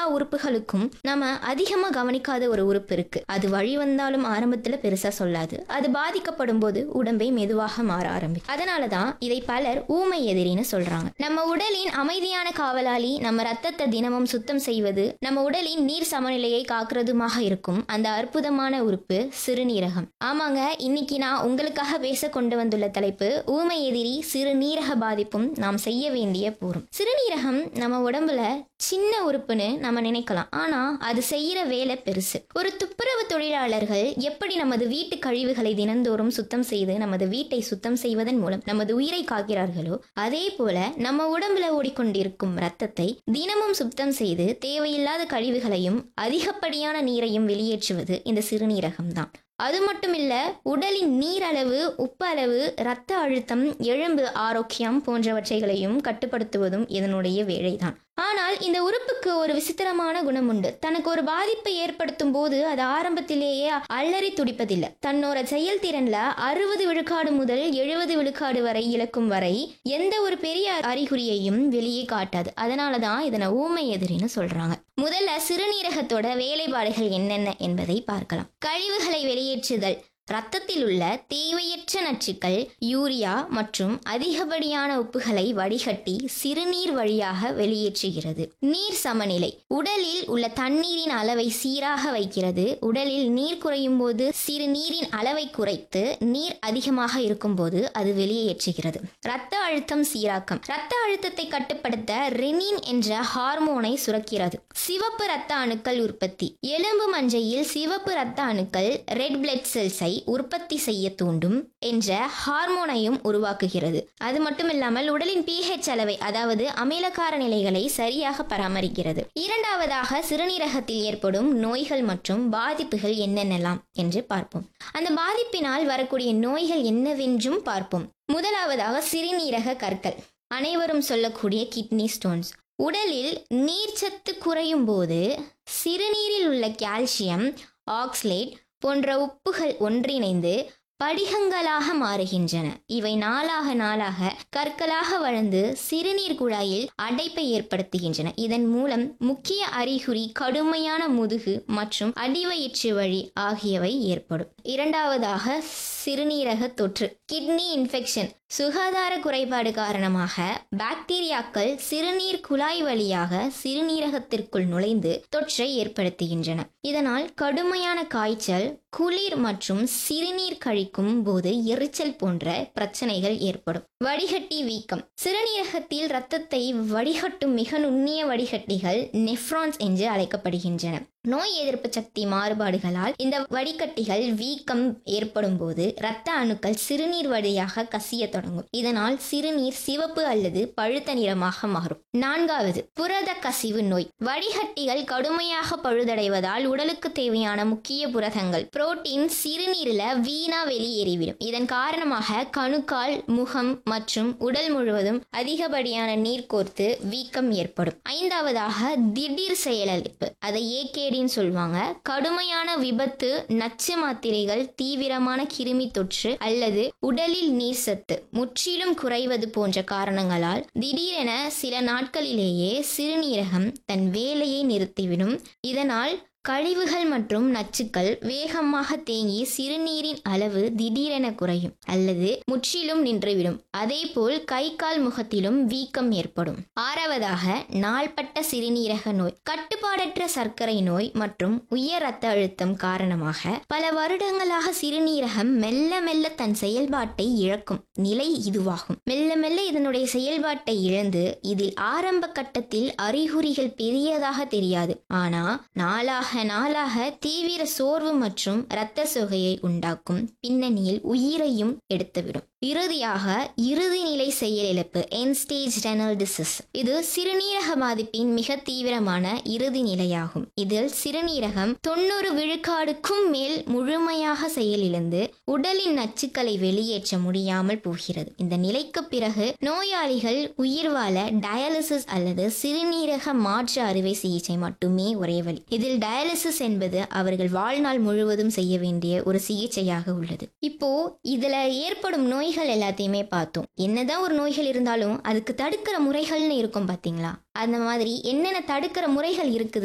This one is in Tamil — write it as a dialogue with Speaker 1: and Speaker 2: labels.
Speaker 1: உறுப்புகளுக்கும் நம்ம அதிகமா கவனிக்காத ஒரு உறுப்பு இருக்கு அது வழி வந்தாலும் ஆரம்பத்துல பெருசா சொல்லாது அது பாதிக்கப்படும் போது உடம்பை மெதுவாக மாற ஆரம்பிக்கும் அதனாலதான் இதை பலர் ஊமை எதிரின்னு சொல்றாங்க நம்ம உடலின் அமைதியான காவலாளி நம்ம ரத்தத்தை தினமும் சுத்தம் செய்வது நம்ம உடலின் நீர் சமநிலையை காக்கிறதுமாக இருக்கும் அந்த அற்புதமான உறுப்பு சிறுநீரகம் ஆமாங்க இன்னைக்கு நான் உங்களுக்காக பேச கொண்டு வந்துள்ள தலைப்பு ஊமை எதிரி சிறுநீரக பாதிப்பும் நாம் செய்ய வேண்டிய போரும் சிறுநீரகம் நம்ம உடம்புல சின்ன உறுப்புன்னு நம்ம நினைக்கலாம் ஆனா அது செய்யற வேலை பெருசு ஒரு துப்புரவு தொழிலாளர்கள் எப்படி நமது வீட்டு கழிவுகளை தினந்தோறும் சுத்தம் செய்து நமது வீட்டை சுத்தம் செய்வதன் மூலம் நமது உயிரை காக்கிறார்களோ அதே போல நம்ம உடம்புல ஓடிக்கொண்டிருக்கும் ரத்தத்தை தினமும் சுத்தம் செய்து தேவையில்லாத கழிவுகளையும் அதிகப்படியான நீரையும் வெளியேற்றுவது இந்த சிறுநீரகம் தான் அது மட்டும் இல்ல உடலின் நீரளவு உப்பு அளவு இரத்த அழுத்தம் எலும்பு ஆரோக்கியம் போன்றவற்றைகளையும் கட்டுப்படுத்துவதும் இதனுடைய வேலைதான் ஆனால் இந்த உறுப்புக்கு ஒரு விசித்திரமான குணம் உண்டு தனக்கு ஒரு பாதிப்பை ஏற்படுத்தும் போது அது ஆரம்பத்திலேயே அலறி துடிப்பதில்லை தன்னோட செயல்திறன்ல அறுபது விழுக்காடு முதல் எழுபது விழுக்காடு வரை இழக்கும் வரை எந்த ஒரு பெரிய அறிகுறியையும் வெளியே காட்டாது அதனாலதான் இதனை ஊமை எதிரின்னு சொல்றாங்க முதல்ல சிறுநீரகத்தோட வேலைப்பாடுகள் என்னென்ன என்பதை பார்க்கலாம் கழிவுகளை வெளியேற்றுதல் ரத்தத்தில் உள்ள தேவையற்ற நச்சுக்கள் யூரியா மற்றும் அதிகப்படியான உப்புகளை வடிகட்டி சிறுநீர் வழியாக வெளியேற்றுகிறது நீர் சமநிலை உடலில் உள்ள தண்ணீரின் அளவை சீராக வைக்கிறது உடலில் நீர் குறையும் போது சிறுநீரின் அளவை குறைத்து நீர் அதிகமாக இருக்கும்போது அது வெளியேற்றுகிறது இரத்த அழுத்தம் சீராக்கம் இரத்த அழுத்தத்தை கட்டுப்படுத்த ரெனின் என்ற ஹார்மோனை சுரக்கிறது சிவப்பு இரத்த அணுக்கள் உற்பத்தி எலும்பு மஞ்சையில் சிவப்பு இரத்த அணுக்கள் ரெட் பிளட் செல்ஸை உற்பத்தி செய்ய தூண்டும் என்ற ஹார்மோனையும் உருவாக்குகிறது அது மட்டும் இல்லாமல் உடலின் பிஹெச் அளவை அதாவது அமிலக்கார நிலைகளை சரியாக பராமரிக்கிறது இரண்டாவதாக சிறுநீரகத்தில் ஏற்படும் நோய்கள் மற்றும் பாதிப்புகள் என்னென்னலாம் என்று பார்ப்போம் அந்த பாதிப்பினால் வரக்கூடிய நோய்கள் என்னவென்றும் பார்ப்போம் முதலாவதாக சிறுநீரக கற்கள் அனைவரும் சொல்லக்கூடிய கிட்னி ஸ்டோன்ஸ் உடலில் நீர்ச்சத்து குறையும் போது சிறுநீரில் உள்ள கால்சியம் ஆக்ஸ்லேட் போன்ற உப்புகள் ஒன்றிணைந்து படிகங்களாக மாறுகின்றன இவை நாளாக நாளாக கற்களாக வளர்ந்து சிறுநீர் குழாயில் அடைப்பை ஏற்படுத்துகின்றன இதன் மூலம் முக்கிய அறிகுறி கடுமையான முதுகு மற்றும் அடிவயிற்று வழி ஆகியவை ஏற்படும் இரண்டாவதாக சிறுநீரக தொற்று கிட்னி இன்ஃபெக்ஷன் சுகாதார குறைபாடு காரணமாக பாக்டீரியாக்கள் சிறுநீர் குழாய் வழியாக சிறுநீரகத்திற்குள் நுழைந்து தொற்றை ஏற்படுத்துகின்றன இதனால் கடுமையான காய்ச்சல் குளிர் மற்றும் சிறுநீர் கழிக்கும் போது எரிச்சல் போன்ற பிரச்சனைகள் ஏற்படும் வடிகட்டி வீக்கம் சிறுநீரகத்தில் இரத்தத்தை வடிகட்டும் மிக நுண்ணிய வடிகட்டிகள் நெஃப்ரான்ஸ் என்று அழைக்கப்படுகின்றன நோய் எதிர்ப்பு சக்தி மாறுபாடுகளால் இந்த வடிகட்டிகள் வீக்கம் ஏற்படும் போது இரத்த அணுக்கள் சிறுநீர் வழியாக கசிய தொடங்கும் இதனால் சிறுநீர் சிவப்பு அல்லது பழுத்த நிறமாக மாறும் நான்காவது புரத கசிவு நோய் வடிகட்டிகள் கடுமையாக பழுதடைவதால் உடலுக்கு தேவையான முக்கிய புரதங்கள் புரோட்டீன் சிறுநீரில் வீணா வெளியேறிவிடும் இதன் காரணமாக கணுக்கால் முகம் மற்றும் உடல் முழுவதும் அதிகப்படியான நீர் கோர்த்து வீக்கம் ஏற்படும் ஐந்தாவதாக திடீர் செயலிழப்பு அதை ஏகேடின்னு சொல்லுவாங்க கடுமையான விபத்து நச்சு மாத்திரைகள் தீவிரமான கிருமி தொற்று அல்லது உடலில் நீர் சத்து முற்றிலும் குறைவது போன்ற காரணங்களால் திடீரென சில நாட்களிலேயே சிறுநீரகம் தன் வேலையை நிறுத்திவிடும் இதனால் கழிவுகள் மற்றும் நச்சுக்கள் வேகமாக தேங்கி சிறுநீரின் அளவு திடீரென குறையும் அல்லது முற்றிலும் நின்றுவிடும் அதேபோல் கை கால் முகத்திலும் வீக்கம் ஏற்படும் ஆறாவதாக நாள்பட்ட சிறுநீரக நோய் கட்டுப்பாடற்ற சர்க்கரை நோய் மற்றும் உயர் ரத்த அழுத்தம் காரணமாக பல வருடங்களாக சிறுநீரகம் மெல்ல மெல்ல தன் செயல்பாட்டை இழக்கும் நிலை இதுவாகும் மெல்ல மெல்ல இதனுடைய செயல்பாட்டை இழந்து இதில் ஆரம்ப கட்டத்தில் அறிகுறிகள் பெரியதாக தெரியாது ஆனா நாளாக நாளாக தீவிர சோர்வு மற்றும் இரத்த சோகையை உண்டாக்கும் பின்னணியில் உயிரையும் எடுத்துவிடும் இறுதியாக இறுதி நிலை செயலிழப்பு என் ஸ்டேஜ் ரெனல் டிசீஸ் இது சிறுநீரக பாதிப்பின் மிக தீவிரமான இறுதி நிலையாகும் இதில் சிறுநீரகம் தொண்ணூறு விழுக்காடுக்கும் மேல் முழுமையாக செயலிழந்து உடலின் நச்சுக்களை வெளியேற்ற முடியாமல் போகிறது இந்த நிலைக்கு பிறகு நோயாளிகள் உயிர் வாழ டயாலிசிஸ் அல்லது சிறுநீரக மாற்று அறுவை சிகிச்சை மட்டுமே ஒரே வழி இதில் டயாலிசிஸ் என்பது அவர்கள் வாழ்நாள் முழுவதும் செய்ய வேண்டிய ஒரு சிகிச்சையாக உள்ளது இப்போ இதுல ஏற்படும் நோய்கள் எல்லாத்தையுமே பார்த்தோம் என்னதான் ஒரு நோய்கள் இருந்தாலும் அதுக்கு தடுக்கிற முறைகள்னு இருக்கும் பாத்தீங்களா அந்த மாதிரி என்னென்ன தடுக்கிற முறைகள் இருக்குது